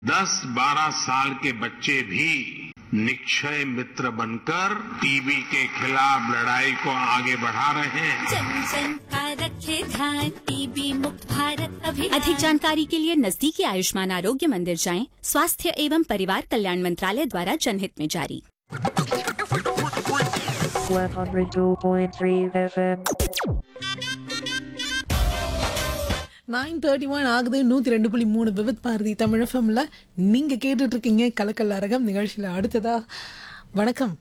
10-12 साल के बच्चे भी निक्षय मित्र बनकर टीबी के खिलाफ लड़ाई को आगे बढ़ा रहे हैं जन जन का रखे ध्यान टीबी मुक्त भारत अभियान अधिक जानकारी के लिए नजदीकी आयुष्मान आरोग्य मंदिर जाएं स्वास्थ्य एवं परिवार कल्याण मंत्रालय द्वारा जनहित में जारी 102.3 FM. நைன் தேர்ட்டி ஒன் ஆகுது நூற்றி ரெண்டு புள்ளி மூணு விவித் பாரதி தமிழ் எஃப்எம்ல நீங்கள் கேட்டுட்டு இருக்கீங்க கலக்கல் அரகம் நிகழ்ச்சியில் அடுத்ததா வணக்கம்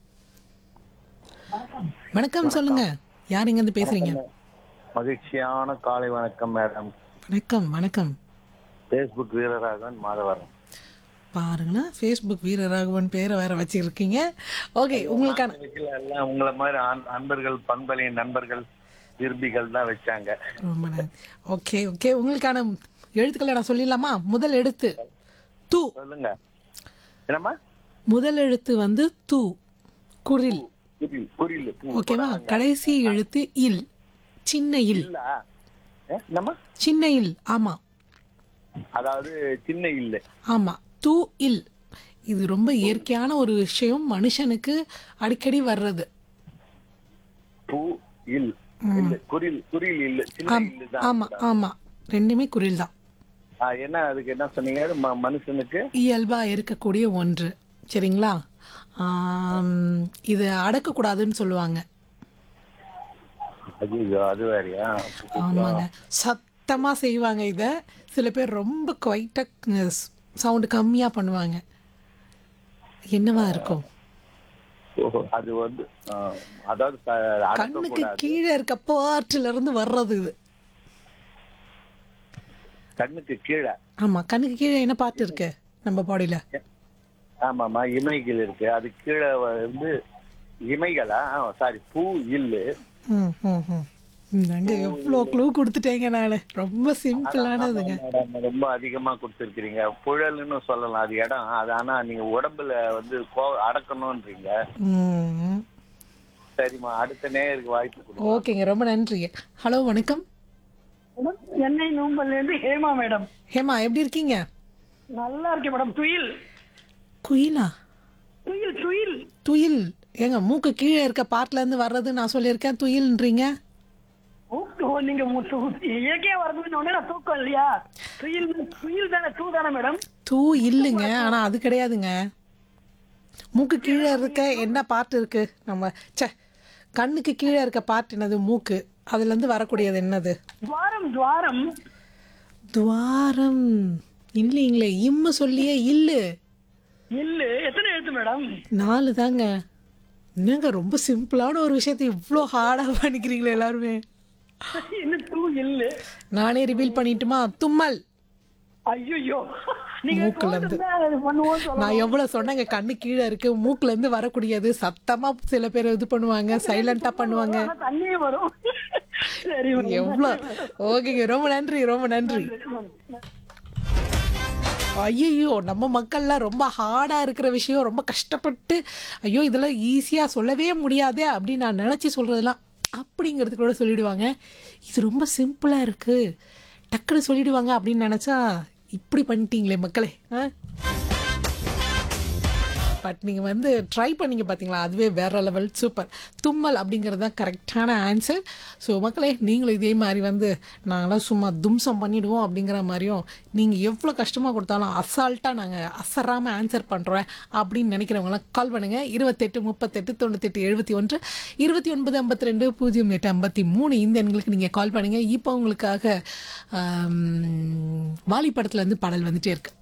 வணக்கம் சொல்லுங்க யார் இங்கேருந்து பேசுறீங்க மகிழ்ச்சியான காலை வணக்கம் மேடம் வணக்கம் வணக்கம் ஃபேஸ்புக் வீரராகவன் மாதவரம் பாருங்களா ஃபேஸ்புக் வீரராகவன் பேரை வேற வச்சிருக்கீங்க ஓகே உங்களுக்கான இதுல எல்லாம் உங்களை மாதிரி அன்- அன்பர்கள் பண்பலையின் நண்பர்கள் விரும்பிகள் தான் வச்சாங்க ரொம்ப நன்றி ஓகே ஓகே உங்களுக்கான எழுத்துக்களை நான் சொல்லிடலாமா முதல் எழுத்து தூ சொல்லுங்க என்னம்மா முதல் எழுத்து வந்து தூ குரில் புரியல புரியல பூ. ஓகேவா கடைசி எழுத்து இல் சின்ன இல் இல்ல ஏ, என்னம்மா சின்ன இல் ஆமா அதாவது சின்ன இல்ல ஆமா தூ இல் இது ரொம்ப இயற்கையான ஒரு விஷயம் மனுஷனுக்கு அடிக்கடி வர்றது பூ இல் இல்ல குறில் குறில் இல்ல சின்ன ஆம், இல்லு தான் ஆமா ஆமா ரெண்டுமே குரில் தான் ஆ, என்ன அதுக்கு என்ன சொன்னீங்க ம- மனுஷனுக்கு இயல்பா இருக்கக்கூடிய ஒன்று சரிங்களா ஆம், இது அடக்கக்கூடாதுன்னு சொல்லுவாங்க ஐயோ அது வேறயா ஆமாங்க சத்தமா செய்வாங்க இத சில பேர் ரொம்ப குவைட்டா சவுண்டு கம்மியா பண்ணுவாங்க என்னவா இருக்கும் ஓ, அது வந்து ஆ, அதாவது க- கண்ணுக்கு அடக்கக்கூடாது கீழே இருக்க பாட்டுல இருந்து வர்றது இது கண்ணுக்கு கீழே ஆமா கண்ணுக்கு கீழே என்ன பாட்டு இருக்கு நம்ம பாடியில ஆமாமா இமைகள் இருக்கு அது கீழே வந்து இமைகளா சாரி பூ இல்லு ம் ம் ம் நாங்க எவ்வளோ க்ளூ கொடுத்துட்டேங்க நான் ரொம்ப சிம்பிளானதுங்க மேடம், ரொம்ப அதிகமா கொடுத்துருக்கீங்க புழல்னு சொல்லலாம் அது இடம் அது ஆனா நீங்க உடம்புல வந்து கோ- அடக்கணும்ன்றீங்க ம் சரிம்மா அடுத்த நேயருக்கு வாய்ப்பு கொடுங்க ஓகேங்க ரொம்ப நன்றிங்க ஹலோ வணக்கம் சென்னை நூம்பல்ல இருந்து ஹேமா மேடம் ஹேமா எப்படி இருக்கீங்க நல்லா இருக்கேன் மேடம் துயில் குயிலா துயில் துயில் துயில் ஏங்க மூக்கு கீழே இருக்க பாட்டுல இருந்து வர்றது நான் சொல்லியிருக்கேன் துயில்ன்றீங்க ஓ, ஓ, நீங்க மு- து- இயற்கையா வரதுன்னு உடனே நான் தூக்கம் இல்லையா துயில் துயில் தானே தூ தானே மேடம் தூ இல்லைங்க ஆனா அது கிடையாதுங்க மூக்கு கீழே இருக்க என்ன பாட்டு இருக்கு நம்ம ச்சே கண்ணுக்கு கீழே இருக்க பாட்டு என்னது மூக்கு அதுல இருந்து வரக்கூடியது என்னது துவாரம் துவாரம் துவாரம் இல்லைங்களே இம்மு சொல்லியே இல்லு இல்லு எத்தனை எழுத்து மேடம் நாலு தாங்க என்னங்க ரொம்ப சிம்பிளான ஒரு விஷயத்தை இவ்வளோ ஹார்டாக பண்ணிக்கிறீங்களே எல்லாருமே இன்னும் தூ இல்லு நானே ரிவீல் பண்ணிட்டுமா தும்மல் ஐயோ நீங்க மூக்குல இருந்து. சொல்லிட்டு அது பண்ணுவோம் சொல்ல நான் எவ்வளவு சொன்னேங்க கண்ணு கீழே இருக்கு மூக்குல இருந்து வரக்கூடியது சத்தமா சில பேர் இது பண்ணுவாங்க சைலண்டா பண்ணுவாங்க ஆனா தண்ணியே வரும் சரி மேடம். எவ்வளோ ஓகேங்க ரொம்ப நன்றி ரொம்ப நன்றி ஐயோ நம்ம மக்கள்லாம் ரொம்ப ஹார்டா இருக்கிற விஷயம் ரொம்ப கஷ்டப்பட்டு ஐயோ இதெல்லாம் ஈஸியா சொல்லவே முடியாதே அப்படின்னு நான் நினைச்சு சொல்றதெல்லாம் அப்படிங்கிறது கூட சொல்லிடுவாங்க இது ரொம்ப சிம்பிளா இருக்கு டக்குன்னு சொல்லிடுவாங்க அப்படின்னு நினைச்சா இப்படி பண்ணிட்டீங்களே மக்களே ஆ பட் நீங்கள் வந்து ட்ரை பண்ணீங்க பார்த்தீங்களா அதுவே வேற லெவல் சூப்பர் தும்மல் அப்படிங்கிறது தான் கரெக்டான ஆன்சர் ஸோ மக்களே நீங்களும் இதே மாதிரி வந்து நாங்களாம் சும்மா தும்சம் பண்ணிடுவோம் அப்படிங்கிற மாதிரியும் நீங்கள் எவ்வளோ கஷ்டமாக கொடுத்தாலும் அசால்ட்டாக நாங்கள் அசராமல் ஆன்சர் பண்ணுறோம் அப்படின்னு நினைக்கிறவங்களாம் கால் பண்ணுங்கள் இருபத்தெட்டு முப்பத்தெட்டு தொண்ணூத்தெட்டு எழுபத்தி ஒன்று இருபத்தி ஒன்பது ஐம்பத்தி ரெண்டு பூஜ்ஜியம் எட்டு ஐம்பத்தி மூணு இந்த எண்களுக்கு நீங்கள் கால் பண்ணுங்கள் இப்போ உங்களுக்காக ஆம், வாலி படத்துல இருந்து பாடல் வந்துட்டே இருக்கு